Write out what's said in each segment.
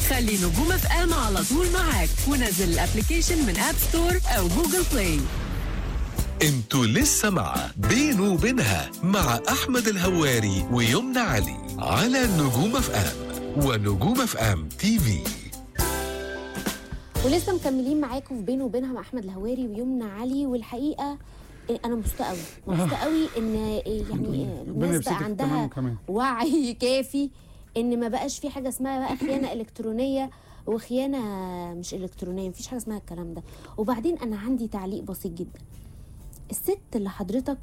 خلي نجوم اف ام على طول معاك ونزل الابلكيشن من اب ستور او جوجل بلاي انتوا لسه مع بينه وبينها مع احمد الهواري ويمنى علي على نجوم اف ام ونجوم اف ام تي في ولسه مكملين معاكم في بينه وبينها مع احمد الهواري ويمنى علي والحقيقه إيه، انا مبسوطه قوي مبسوطه قوي ان إيه، يعني إيه، ربنا الناس يبسطك بقى عندها تمام كمان. وعي كافي ان ما بقاش في حاجه اسمها بقى خيانه الكترونيه وخيانه مش الكترونيه مفيش حاجه اسمها الكلام ده وبعدين انا عندي تعليق بسيط جدا الست اللي حضرتك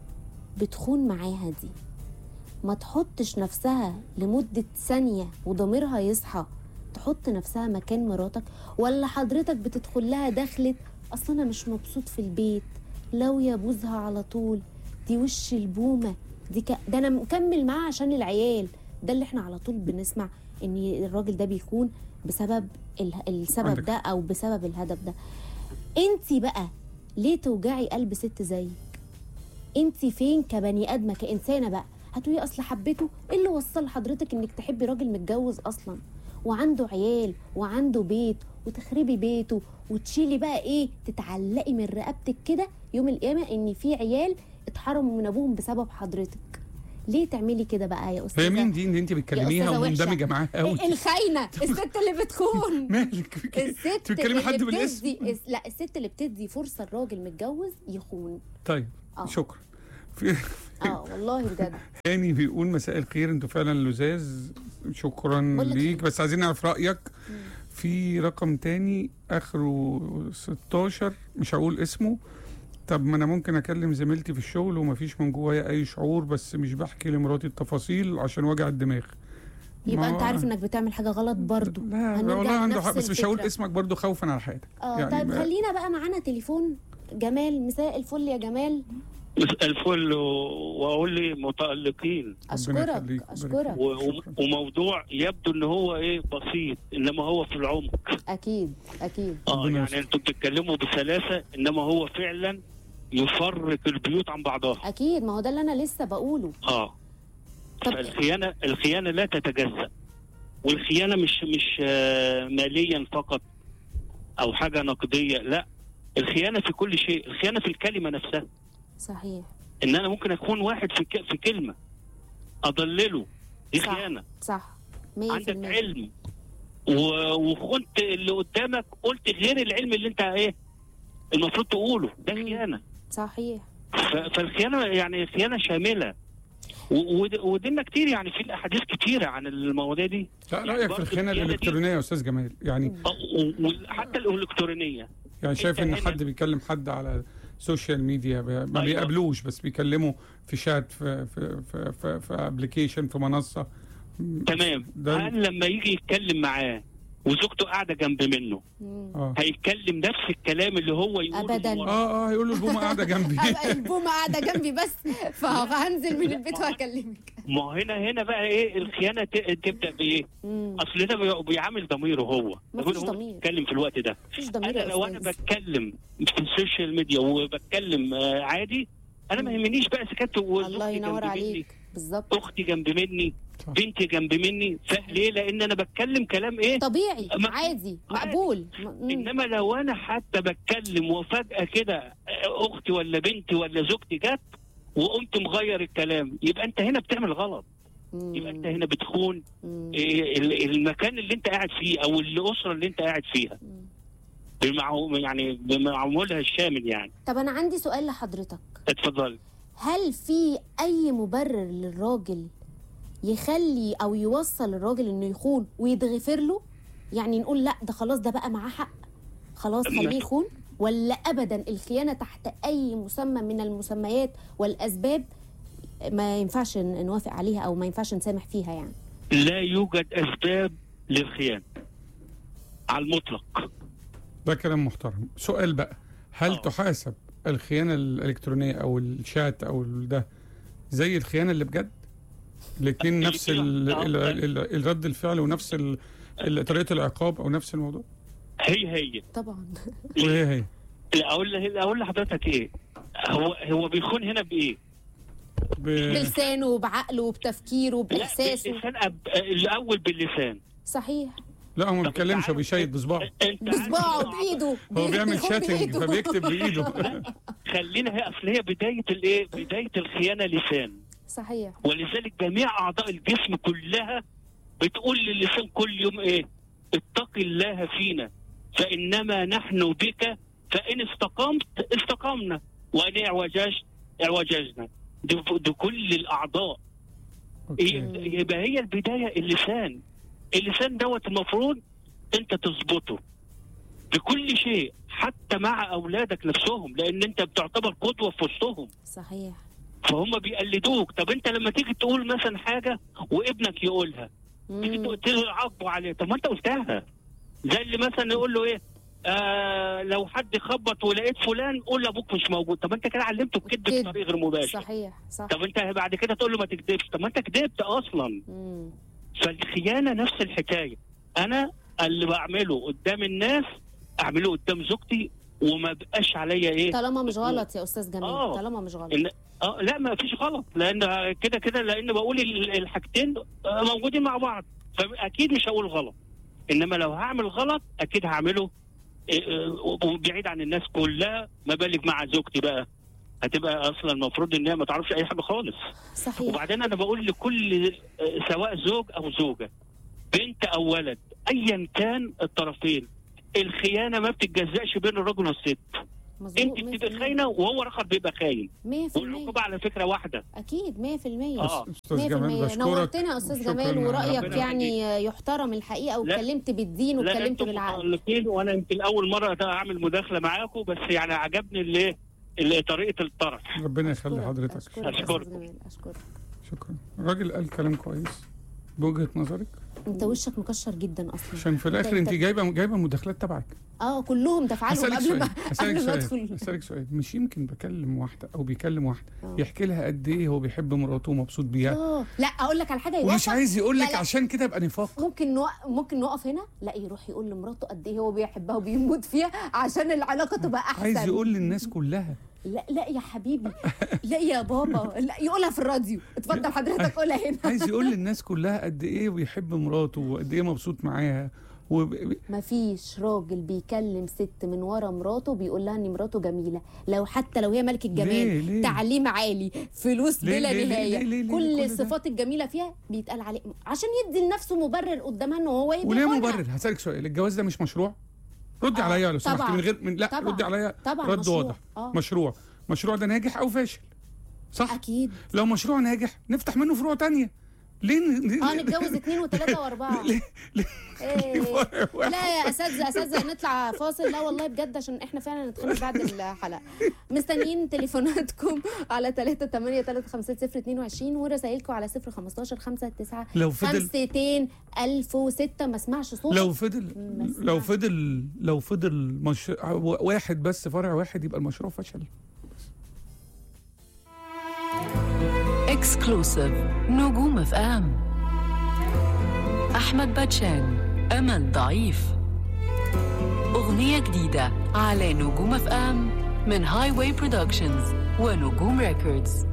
بتخون معاها دي ما تحطش نفسها لمدة ثانية وضميرها يصحى تحط نفسها مكان مراتك ولا حضرتك بتدخل لها دخلت اصل انا مش مبسوط في البيت لو يبوزها على طول دي وش البومة دي ك... ده انا مكمل معاها عشان العيال ده اللي احنا على طول بنسمع ان الراجل ده بيكون بسبب ال... السبب عندك ده او بسبب الهدف ده انتي بقى ليه توجعي قلب ست زيك انت فين كبني ادمه كانسانه بقى هتقولي اصل حبيته ايه اللي وصل حضرتك انك تحبي راجل متجوز اصلا وعنده عيال وعنده بيت وتخربي بيته وتشيلي بقى ايه تتعلقي من رقبتك كده يوم القيامه ان في عيال اتحرموا من ابوهم بسبب حضرتك ليه تعملي كده بقى يا استاذه هي مين دي اللي انت بتكلميها أستاذة وحشة. ومندمجه معاها قوي الخاينه الست اللي بتخون مالك الست انت بتكلمي حد اللي بالاسم بتدي لا الست اللي بتدي فرصه الراجل متجوز يخون طيب آه. شكرا في اه والله بجد هاني بيقول مساء الخير انتوا فعلا لزاز شكرا بقول لك ليك إيه؟ بس عايزين نعرف رايك في رقم تاني اخره 16 مش هقول اسمه طب ما انا ممكن اكلم زميلتي في الشغل ومفيش من جوايا اي شعور بس مش بحكي لمراتي التفاصيل عشان وجع الدماغ يبقى ما- انت عارف انك بتعمل حاجه غلط برضو لا هنرجع والله عنده لنفس حق بس مش هقول الفكرة. اسمك برضو خوفا على حياتك اه طيب بقى- خلينا بقى معانا تليفون جمال مساء الفل يا جمال مساء الفل و- واقول لي متالقين اشكرك يخليك، اشكرك ربنا و- شكراً. وموضوع يبدو ان هو ايه بسيط انما هو في العمق اكيد اكيد اه ربنا يعني يستر. انتوا بتتكلموا بسلاسه انما هو فعلا يفرق البيوت عن بعضها اكيد ما هو ده اللي انا لسه بقوله اه طب- فالخيانه الخيانه لا تتجزا والخيانه مش مش آه، ماليا فقط او حاجه نقديه لا الخيانه في كل شيء الخيانه في الكلمه نفسها صحيح ان انا ممكن اكون واحد في ك- في كلمه اضلله دي صح. خيانه صح 100% عندك علم و- وخنت اللي قدامك قلت غير العلم اللي انت ايه المفروض تقوله ده مم. خيانه صحيح ف- فالخيانه يعني خيانه شامله و- ود- ودينا كتير يعني في الاحاديث كتيره عن المواضيع دي لا رايك في برضو الخيانه الخيانة دي- الالكترونيه يا استاذ جمال يعني أه، و- وحتى الالكترونيه يعني شايف ان هنا- حد بيكلم حد على سوشيال ميديا ب- ما أيوة. بيقابلوش بس بيكلمه في شات في في في في, في ابلكيشن في منصه تمام ده- هل لما يجي يتكلم معاه وزوجته قاعده جنب منه مم. اه هيتكلم نفس الكلام اللي هو يقوله أبداً. وراه؟ اه اه هيقول له البومه قاعده جنبي ابقى البومه قاعده جنبي بس فهنزل من البيت وهكلمك ما هو هنا هنا بقى ايه الخيانه ت- تبدا بايه؟ مم. اصل ده بي- بيعامل ضميره هو مفيش هو ضمير. بيتكلم في الوقت ده مفيش ضمير انا يا لو انا استاذ بتكلم في السوشيال ميديا وبتكلم آه، عادي انا ما يهمنيش بقى سكت الله وزوجتي ينور جنب مني عليك بالظبط اختي جنب مني صح. بنتي جنب مني فليه لان انا بتكلم كلام ايه طبيعي ما- عادي مقبول مم. انما لو انا حتى بتكلم وفجاه كده آه، اختي ولا بنتي ولا زوجتي جت وقمت مغير الكلام يبقى انت هنا بتعمل غلط مم. يبقى انت هنا بتخون مم. إيه ال- المكان اللي انت قاعد فيه او الاسره اللي انت قاعد فيها مم. بمعو يعني بمعمولها الشامل يعني طب انا عندي سؤال لحضرتك اتفضل هل في اي مبرر للراجل يخلي او يوصل الراجل انه يخون ويتغفر له يعني نقول لا ده خلاص ده بقى معاه حق خلاص خليه يخون ولا ابدا الخيانه تحت اي مسمى من المسميات والاسباب ما ينفعش ن- نوافق عليها او ما ينفعش نسامح فيها يعني لا يوجد اسباب للخيانه على المطلق ده كلام محترم سؤال بقى هل آه. تحاسب الخيانه الالكترونيه او الشات او ال- ده زي الخيانه اللي بجد الاثنين نفس ال آه. ال ال الرد الفعل ونفس ال- ال- طريقه العقاب او نفس الموضوع هي هي طبعا وهي هي لا اقول له اقول لحضرتك ايه هو هو بيخون هنا بايه؟ ب... بلسانه وبعقله وبتفكيره لا وباحساسه باللسان أب... الاول باللسان صحيح لا هو ما طب بيتكلمش أنت هو عارف- بيشيد بصباعه انت عارف بصباعه إنه بايده هو بيعمل بيكتب شاتنج بإيده. فبيكتب بايده خلينا هي اصل هي بدايه الايه؟ بدايه الخيانه لسان صحيح ولذلك جميع اعضاء الجسم كلها بتقول للسان كل يوم ايه؟ اتق الله فينا فانما نحن بك فان استقمت استقمنا وان اعوججت اعوججنا دي, دي كل الاعضاء أوكي. يبقى هي البدايه اللسان اللسان دوت المفروض انت تظبطه بكل شيء حتى مع اولادك نفسهم لان انت بتعتبر قدوه في وسطهم صحيح فهم بيقلدوك طب انت لما تيجي تقول مثلا حاجه وابنك يقولها تيجي مم. تقول عاقبه عليه طب ما انت قلتها زي اللي مثلا يقول له ايه آه لو حد خبط ولقيت فلان قول لابوك مش موجود طب انت كده علمته الكذب الكذب. بطريقه غير مباشره صحيح صح طب انت بعد كده تقول له ما تكذبش طب ما انت كذبت اصلا مم. فالخيانه نفس الحكايه انا اللي بعمله قدام الناس اعمله قدام زوجتي وما بقاش عليا ايه طالما مش غلط يا استاذ جمال آه. طالما مش غلط إن اه لا ما فيش غلط لان كده كده لان بقول ال- الحاجتين آه، موجودين مع بعض فاكيد مش هقول غلط انما لو هعمل غلط اكيد هعمله آه، آه، بعيد عن الناس كلها ما بالك مع زوجتي بقى هتبقى اصلا المفروض ان هي ما تعرفش اي حاجه خالص صحيح وبعدين انا بقول لكل آه، سواء زوج او زوجه بنت او ولد ايا كان الطرفين الخيانه ما بتتجزأش بين الرجل والست مظبوط انت بتبقى خاينه وهو الاخر بيبقى خاين 100% والعقوبه على فكره واحده اكيد 100% آه. استاذ جمال 100% بشكرك نورتنا يا استاذ شكراً. جمال ورايك ربنا يعني يحترم الحقيقه لا. واتكلمت بالدين لا واتكلمت انتم بالعقل متألقين وانا يمكن اول مره اعمل مداخله معاكم بس يعني عجبني اللي اللي طريقه الطرح ربنا يخلي حضرتك اشكرك يا أشكرك. استاذ جمال اشكرك شكرا الراجل قال كلام كويس بوجهه نظرك انت وشك مكشر جدا اصلا عشان في الاخر انت جايبه جايبه مداخلات تبعك اه كلهم تفعلهم هسألك قبل سؤال ما هسألك قبل ما سؤال ادخل هسألك سؤال مش يمكن بكلم واحدة أو بيكلم واحدة آه. يحكي لها قد إيه هو بيحب مراته ومبسوط بيها اه لا اقول لك على حاجه ومش يوقف عايز يقول لا، لك لا. عشان كده يبقى نفاق ممكن نوقف ممكن نقف هنا لا يروح يقول لمراته قد ايه هو بيحبها وبيموت فيها عشان العلاقه تبقى احسن عايز يقول للناس كلها لا لا يا حبيبي لا يا بابا لا يقولها في الراديو اتفضل حضرتك قولها هنا عايز يقول للناس كلها قد إيه بيحب مراته وقد إيه مبسوط معاها وب... مفيش راجل بيكلم ست من ورا مراته بيقول لها ان مراته جميله لو حتى لو هي ملكه ليه؟ جمال ليه؟ تعليم عالي فلوس ليه؟ بلا ليه؟ ليه؟ نهايه ليه؟ ليه؟ ليه كل كل ده؟ الصفات الجميله فيها بيتقال عليه عشان يدي لنفسه مبرر قدامها ان هو يبقى وليه ياخدها. مبرر هسألك سؤال الجواز ده مش مشروع ردي آه، عليا لو سمحت طبعاً. من غير من لا طبعاً. ردي عليا طبعاً رد مشروع. واضح آه. مشروع مشروع ده ناجح او فاشل صح اكيد لو مشروع ناجح نفتح منه فروع تانية ليه ن- اه نتجوز اثنين وثلاثه واربعه ليه ليه إيه. فرع واحد؟ لا يا اساتذه اساتذه نطلع فاصل لا والله بجد عشان احنا فعلا نتخانق بعد الحلقه مستنيين تليفوناتكم على 3 8 3 5 0 22 ورسائلكم على 0 15 5 9 لو فضل 5 1006 ما اسمعش صوت لو فضل ما لو اسمعش. فضل لو فضل مش... واحد بس فرع واحد يبقى المشروع فشل اكسكلوسيف نجوم اف ام احمد باتشان امل ضعيف اغنيه جديده على نجوم اف ام من هاي واي برودكشنز ونجوم ريكوردز